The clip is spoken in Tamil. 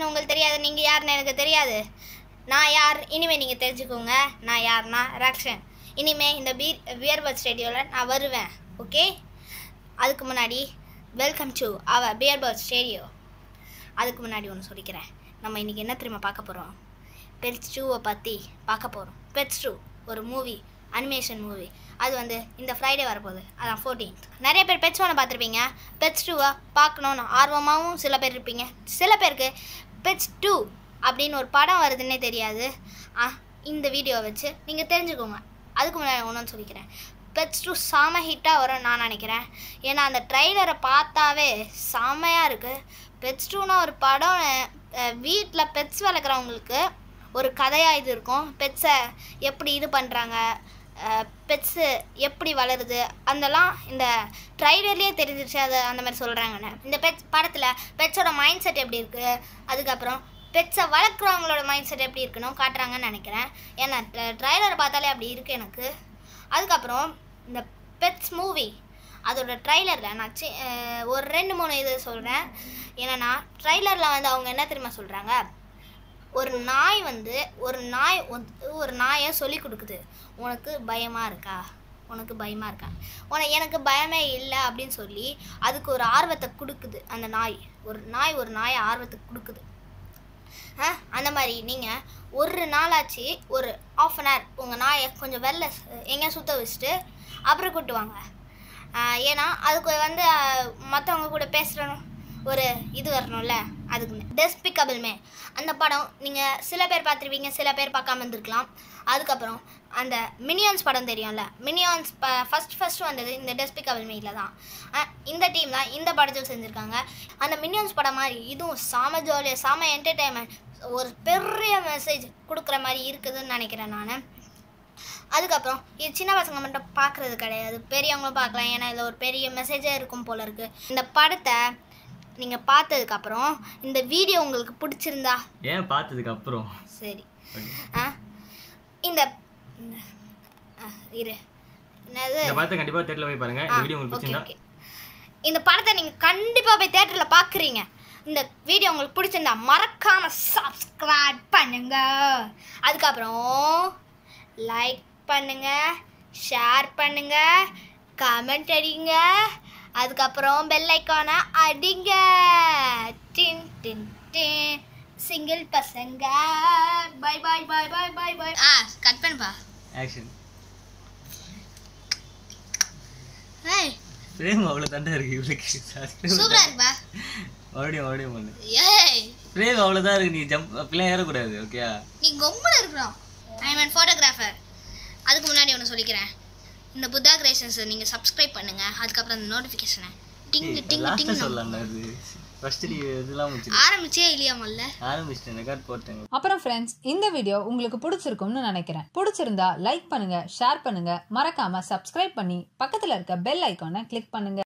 யாருன்னு உங்களுக்கு தெரியாது நீங்கள் யாருன்னு எனக்கு தெரியாது நான் யார் இனிமேல் நீங்கள் தெரிஞ்சுக்கோங்க நான் யாருன்னா ரக்ஷன் இனிமேல் இந்த பீ பியர்பர்ட் ஸ்டேடியோவில் நான் வருவேன் ஓகே அதுக்கு முன்னாடி வெல்கம் டு அவர் பியர்பர்ட் ஸ்டேடியோ அதுக்கு முன்னாடி ஒன்று சொல்லிக்கிறேன் நம்ம இன்றைக்கி என்ன தெரியுமா பார்க்க போகிறோம் பெட்ஸ் டூவை பற்றி பார்க்க போகிறோம் பெட்ஸ் டூ ஒரு மூவி அனிமேஷன் மூவி அது வந்து இந்த ஃப்ரைடே வரப்போகுது அதான் ஃபோர்டீன்த் நிறைய பேர் பெட்ஸ் ஒன்று பார்த்துருப்பீங்க பெட்ஸ் டூவை பார்க்கணுன்னு ஆர்வமாகவும் சில பேர் இருப்பீங்க சில பேருக்கு பெட்ஸ் டூ அப்படின்னு ஒரு படம் வருதுன்னே தெரியாது ஆ இந்த வீடியோவை வச்சு நீங்கள் தெரிஞ்சுக்கோங்க அதுக்கு முன்னாடி ஒன்றுன்னு சொல்லிக்கிறேன் பெட்ஸ் டூ செம ஹிட்டாக வரும்னு நான் நினைக்கிறேன் ஏன்னா அந்த ட்ரைலரை பார்த்தாவே செமையாக இருக்குது பெட்ஸ் டூனா ஒரு படம் வீட்டில் பெட்ஸ் வளர்க்குறவங்களுக்கு ஒரு கதையாக இது இருக்கும் பெட்ஸை எப்படி இது பண்ணுறாங்க பெட்ஸு எப்படி வளருது அதெல்லாம் இந்த ட்ரைலர்லேயே தெரிஞ்சிருச்சு அது அந்த மாதிரி சொல்கிறாங்கன்னு இந்த பெட்ஸ் படத்தில் பெட்ஸோட மைண்ட் செட் எப்படி இருக்குது அதுக்கப்புறம் பெட்ஸை வளர்க்குறவங்களோட மைண்ட் செட் எப்படி இருக்குன்னு காட்டுறாங்கன்னு நினைக்கிறேன் ஏன்னா ட்ரைலரை பார்த்தாலே அப்படி இருக்குது எனக்கு அதுக்கப்புறம் இந்த பெட்ஸ் மூவி அதோட ட்ரைலரில் நான் சி அஹ் ஒரு ரெண்டு மூணு இது சொல்கிறேன் என்னென்னா ட்ரைலரில் வந்து அவங்க என்ன தெரியுமா சொல்கிறாங்க ஒரு நாய் வந்து ஒரு நாய் வந்து ஒரு நாயை சொல்லி கொடுக்குது உனக்கு பயமாக இருக்கா உனக்கு பயமாக இருக்கா உன எனக்கு பயமே இல்லை அப்படின்னு சொல்லி அதுக்கு ஒரு ஆர்வத்தை கொடுக்குது அந்த நாய் ஒரு நாய் ஒரு நாயை ஆர்வத்தை கொடுக்குது ஆ அந்த மாதிரி நீங்கள் ஒரு நாளாச்சு ஒரு ஆஃப் அன் ஹவர் உங்கள் நாயை கொஞ்சம் வெளில எங்கேயா சுற்ற வச்சுட்டு அப்புறம் கூட்டு வாங்க ஆ, ஏன்னா அதுக்கு வந்து மற்றவங்க கூட பேசுகிறணும் ஒரு இது வரணும்ல அதுக்கு டெஸ்பிகபிள் மே அந்த படம் நீங்கள் சில பேர் பார்த்துருப்பீங்க சில பேர் பார்க்காம இருந்திருக்கலாம் அதுக்கப்புறம் அந்த மினியான்ஸ் படம் தெரியும்ல மினியான்ஸ் ப ஃபஸ்ட் ஃபஸ்ட்டு வந்தது இந்த டெஸ்பிகபிள் மீல தான் அஹ் இந்த டீம் தான் இந்த படத்தில் செஞ்சுருக்காங்க அந்த மினியான்ஸ் படம் மாதிரி இதுவும் செம ஜாலியாக செம என்டர்டெயின்மெண்ட் ஒரு பெரிய மெசேஜ் கொடுக்குற மாதிரி இருக்குதுன்னு நினைக்கிறேன் நான் அதுக்கப்புறம் இது சின்ன பசங்க மட்டும் பார்க்குறது கிடையாது பெரியவங்களும் பார்க்கலாம் ஏன்னா இதில் ஒரு பெரிய மெசேஜே இருக்கும் போல இருக்கு இந்த படத்தை நீங்கள் பார்த்ததுக்கப்புறம் இந்த வீடியோ உங்களுக்கு பிடிச்சிருந்தா ஏன் பார்த்ததுக்கு அப்புறம் சரி Okay. ஆ இந்த இந்த- ஆ, இரு என்னது இந்த படத்தை கண்டிப்பா தேட்டர்ல போய் பாருங்க இந்த வீடியோ உங்களுக்கு ஓகே பிடிச்சிருந்தா ஓகே இந்த படத்தை நீங்கள் கண்டிப்பாக போய் தேட்டரில் பார்க்குறீங்க இந்த வீடியோ உங்களுக்கு பிடிச்சிருந்தா மறக்காம சப்ஸ்கிரைப் பண்ணுங்க அதுக்கப்புறம் லைக் பண்ணுங்க ஷேர் பண்ணுங்க கமெண்ட் அடிங்க அதுக்கப்புறம் பெல் ஐக்கானை அடிங்க டின் டின் டின் சிங்கிள் பசங்க bye bye bye bye bye bye ஆ கட் பண்ணுப்பா ஆக்ஷன் ஏய் ஃப்ரேம் அவ்வளவு தண்டா இருக்கு இவளுக்கு சூப்பராக இருக்குப்பா மறுபடியும் மறுபடியும் பண்ணு ஏய் ஃப்ரேம் அவ்வளவுதான் இருக்கு நீ ஜம்ப் அப்படிலாம் ஏறக்கூடாது ஓகே நீ கொம்புல இருக்கிறோம் ஐ மீன் ஃபோட்டோகிராஃபர் அதுக்கு முன்னாடி ஒன்று சொல்லிக்கிறேன் இந்த புத்தா கிரியேஷன்ஸை நீங்கள் சப்ஸ்கிரைப் பண்ணுங்க அதுக்கப்புறம் அந்த நோட்டிஃபிகேஷனை டிங்கு டிங்கு லாஸ்ட்டாக டிங்கு சொல்லலாம்ல அது ஃபர்ஸ்ட் நீ இதெல்லாம் முடிச்சு ஆரம்பிச்சே இல்லையா முதல்ல ஆரம்பிச்சிட்டேன் ரெக்கார்ட் போட்டேன் அப்புறம் ஃப்ரெண்ட்ஸ் இந்த வீடியோ உங்களுக்கு பிடிச்சிருக்கும்னு நினைக்கிறேன் பிடிச்சிருந்தா லைக் பண்ணுங்க ஷேர் பண்ணுங்க மறக்காம சப்ஸ்கிரைப் பண்ணி பக்கத்துல இருக்க பெல் ஐக்கானை கிளிக் பண்ணுங்க